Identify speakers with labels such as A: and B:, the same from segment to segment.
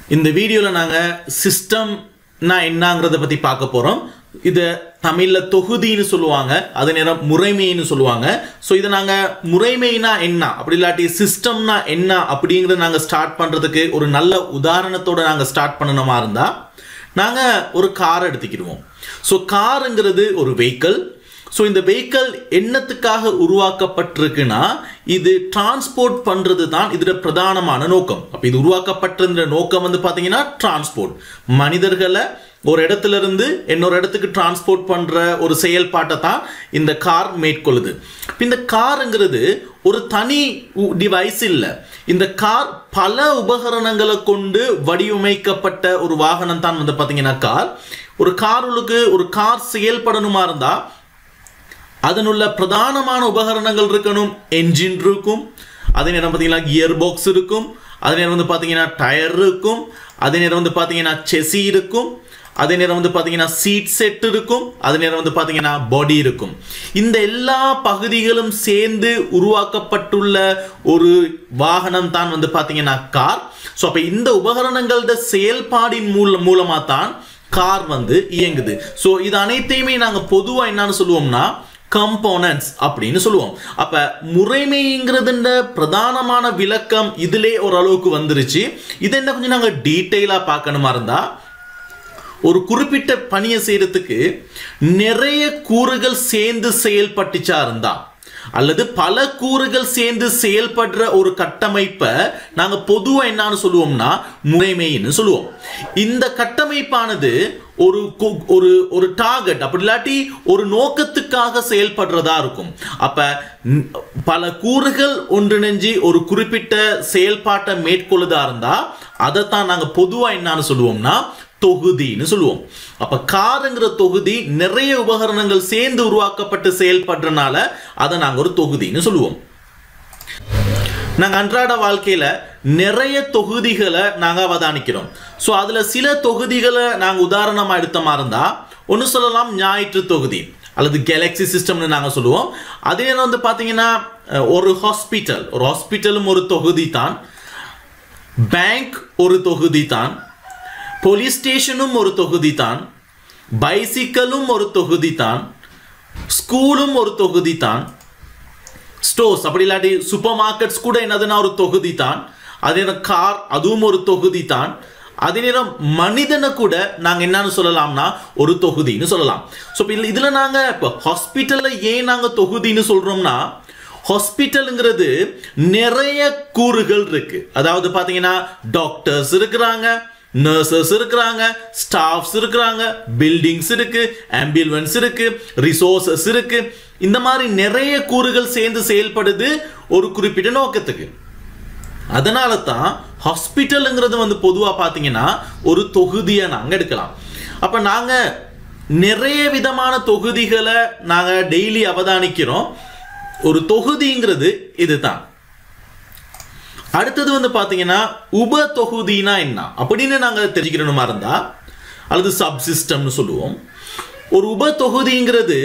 A: இந்த வீடியோவில் நாங்கள் சிஸ்டம்னா என்னங்கிறத பற்றி பார்க்க போகிறோம் இதை தமிழில் தொகுதின்னு சொல்லுவாங்க அது நேரம் முறைமைன்னு சொல்லுவாங்க ஸோ இதை நாங்கள் முறைமைனா என்ன அப்படி இல்லாட்டி சிஸ்டம்னா என்ன அப்படிங்கிறத நாங்கள் ஸ்டார்ட் பண்ணுறதுக்கு ஒரு நல்ல உதாரணத்தோட நாங்கள் ஸ்டார்ட் பண்ணணுமா இருந்தால் நாங்கள் ஒரு கார் எடுத்துக்கிடுவோம் ஸோ காருங்கிறது ஒரு வெஹிக்கிள் ஸோ இந்த வெஹிக்கிள் என்னத்துக்காக உருவாக்கப்பட்டிருக்குன்னா இது டிரான்ஸ்போர்ட் பண்ணுறது தான் இதோட பிரதானமான நோக்கம் அப்போ இது உருவாக்கப்பட்டிருந்த நோக்கம் வந்து பார்த்தீங்கன்னா டிரான்ஸ்போர்ட் மனிதர்களை ஒரு இடத்துல இருந்து இன்னொரு இடத்துக்கு டிரான்ஸ்போர்ட் பண்ணுற ஒரு செயல்பாட்டை தான் இந்த கார் மேற்கொள்ளுது இப்போ இந்த காருங்கிறது ஒரு தனி டிவைஸ் இல்லை இந்த கார் பல உபகரணங்களை கொண்டு வடிவமைக்கப்பட்ட ஒரு வாகனம் தான் வந்து பார்த்தீங்கன்னா கார் ஒரு காருக்கு ஒரு கார் செயல்படணுமா இருந்தால் அதனுள்ள பிரதானமான உபகரணங்கள் இருக்கணும் என்ஜின் இருக்கும் அதே நேரம் பார்த்தீங்கன்னா கியர் பாக்ஸ் இருக்கும் அதே நேரம் வந்து பார்த்தீங்கன்னா டயர் இருக்கும் அதே நேரம் வந்து பார்த்தீங்கன்னா செசி இருக்கும் அதே நேரம் வந்து பார்த்தீங்கன்னா சீட் செட் இருக்கும் அதே நேரம் வந்து பார்த்தீங்கன்னா பாடி இருக்கும் இந்த எல்லா பகுதிகளும் சேர்ந்து உருவாக்கப்பட்டுள்ள ஒரு வாகனம் தான் வந்து பார்த்தீங்கன்னா கார் ஸோ அப்போ இந்த உபகரணங்களோட செயல்பாடின் மூல மூலமாக தான் கார் வந்து இயங்குது ஸோ இது அனைத்தையுமே நாங்கள் பொதுவாக என்னன்னு சொல்லுவோம்னா கம்போனன்ட்ஸ் அப்படின்னு சொல்லுவோம் அப்ப முறைமைங்கிறதுன்ற பிரதானமான விளக்கம் இதிலே ஓரளவுக்கு வந்துருச்சு இது என்ன கொஞ்சம் நாங்கள் டீட்டெயிலாக பார்க்கணுமா இருந்தா ஒரு குறிப்பிட்ட பணியை செய்யறதுக்கு நிறைய கூறுகள் சேர்ந்து செயல்பட்டுச்சா இருந்தா அல்லது பல கூறுகள் சேர்ந்து செயல்படுற ஒரு கட்டமைப்பை நாங்க பொதுவா என்னன்னு சொல்லுவோம்னா முறைமைன்னு சொல்லுவோம் இந்த கட்டமைப்பானது ஒரு ஒரு ஒரு டார்கெட் அப்படி இல்லாட்டி ஒரு நோக்கத்துக்காக செயல்படுறதா இருக்கும் அப்ப பல கூறுகள் ஒன்றிணைஞ்சு ஒரு குறிப்பிட்ட செயல்பாட்டை மேற்கொள்ளுதா இருந்தா அதைத்தான் நாங்க பொதுவா என்னன்னு சொல்லுவோம்னா தொகுதின்னு சொல்லுவோம் அப்ப காருங்கிற தொகுதி நிறைய உபகரணங்கள் சேர்ந்து உருவாக்கப்பட்டு செயல்படுறனால அதை நாங்க ஒரு தொகுதின்னு சொல்லுவோம் நாங்க அன்றாட வாழ்க்கையில நிறைய தொகுதிகளை நாங்க அவதானிக்கிறோம் ஸோ அதுல சில தொகுதிகளை நாங்க உதாரணமா எடுத்த மாதிரி இருந்தா ஒன்று சொல்லலாம் ஞாயிற்று தொகுதி அல்லது கேலக்சி சிஸ்டம்னு நாங்கள் சொல்லுவோம் அதே நேரம் வந்து பார்த்தீங்கன்னா ஒரு ஹாஸ்பிட்டல் ஒரு ஹாஸ்பிட்டலும் ஒரு தொகுதி தான் பேங்க் ஒரு தொகுதி தான் போலீஸ் ஸ்டேஷனும் ஒரு தொகுதி தான் பைசிக்கலும் ஒரு தொகுதி தான் ஸ்கூலும் ஒரு தொகுதி தான் ஸ்டோர்ஸ் அப்படி இல்லாட்டி சூப்பர் மார்க்கெட்ஸ் கூட என்னதுன்னா ஒரு தொகுதி தான் அதே நேரம் கார் அதுவும் ஒரு தொகுதி தான் அதே நேரம் மனிதனை கூட நாங்கள் என்னன்னு சொல்லலாம்னா ஒரு தொகுதின்னு சொல்லலாம் ஸோ இப்போ இதில் நாங்கள் இப்போ ஹாஸ்பிட்டலில் ஏன் நாங்கள் தொகுதின்னு சொல்கிறோம்னா ஹாஸ்பிட்டலுங்கிறது நிறைய கூறுகள் இருக்கு அதாவது பார்த்தீங்கன்னா டாக்டர்ஸ் இருக்கிறாங்க நர்சஸ் இருக்கிறாங்க ஸ்டாஃப்ஸ் இருக்கிறாங்க பில்டிங்ஸ் இருக்கு ஆம்புலன்ஸ் இருக்கு ரிசோர்சஸ் இருக்கு இந்த மாதிரி நிறைய கூறுகள் சேர்ந்து செயல்படுது ஒரு குறிப்பிட்ட நோக்கத்துக்கு அதனால தான் ஹாஸ்பிட்டலுங்கிறது வந்து பொதுவாக பார்த்தீங்கன்னா ஒரு தொகுதியை நாங்கள் எடுக்கலாம் அப்போ நாங்கள் நிறைய விதமான தொகுதிகளை நாங்கள் டெய்லி அவதானிக்கிறோம் ஒரு தொகுதிங்கிறது இதுதான் அடுத்தது வந்து பார்த்தீங்கன்னா உப தொகுதினா என்ன அப்படின்னு நாங்கள் தெரிஞ்சுக்கணுமா இருந்தா அல்லது சப் சிஸ்டம்னு சொல்லுவோம் ஒரு உப தொகுதிங்கிறது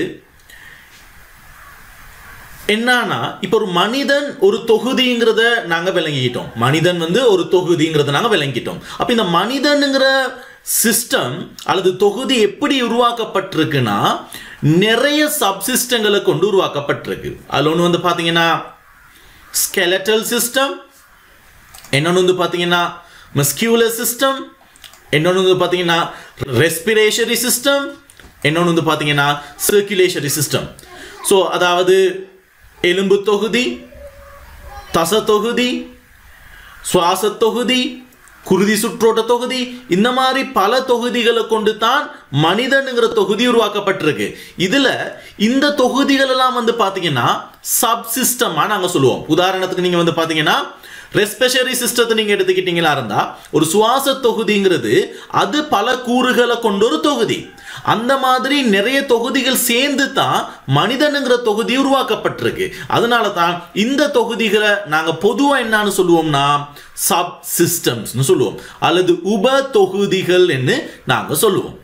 A: என்னன்னா இப்போ ஒரு மனிதன் ஒரு தொகுதிங்கிறத நாங்கள் விளங்கிக்கிட்டோம் மனிதன் வந்து ஒரு தொகுதிங்கிறத நாங்கள் விளங்கிட்டோம் அப்போ இந்த மனிதனுங்கிற சிஸ்டம் அல்லது தொகுதி எப்படி உருவாக்கப்பட்டிருக்குன்னா நிறைய சப்சிஸ்டங்களை கொண்டு உருவாக்கப்பட்டிருக்கு அதில் ஒன்று வந்து பார்த்தீங்கன்னா ஸ்கெலட்டல் சிஸ்டம் இன்னொன்று வந்து பார்த்தீங்கன்னா மஸ்கியூலர் சிஸ்டம் இன்னொன்று வந்து பார்த்தீங்கன்னா ரெஸ்பிரேஷரி சிஸ்டம் இன்னொன்று வந்து பார்த்தீங்கன்னா சர்க்குலேஷரி சிஸ்டம் ஸோ அதாவது எலும்பு தொகுதி தச தொகுதி சுவாச தொகுதி குருதி சுற்றோட்ட தொகுதி இந்த மாதிரி பல தொகுதிகளை கொண்டு தான் மனிதனுங்கிற தொகுதி உருவாக்கப்பட்டிருக்கு இதுல இந்த தொகுதிகள் எல்லாம் வந்து பாத்தீங்கன்னா சப் சிஸ்டமா நாங்க சொல்லுவோம் உதாரணத்துக்கு நீங்க வந்து பாத்தீங்கன்னா ரெஸ்பெஷரி சிஸ்டத்தை நீங்க எடுத்துக்கிட்டீங்களா இருந்தா ஒரு சுவாச தொகுதிங்கிறது அது பல கூறுகளை கொண்ட ஒரு தொகுதி அந்த மாதிரி நிறைய தொகுதிகள் சேர்ந்து தான் மனிதனுங்கிற தொகுதி உருவாக்கப்பட்டிருக்கு அதனால தான் இந்த தொகுதிகளை நாங்க பொதுவா என்னன்னு சொல்லுவோம்னா சப் சிஸ்டம்ஸ்னு சொல்லுவோம் அல்லது உப தொகுதிகள் என்று நாங்க சொல்லுவோம்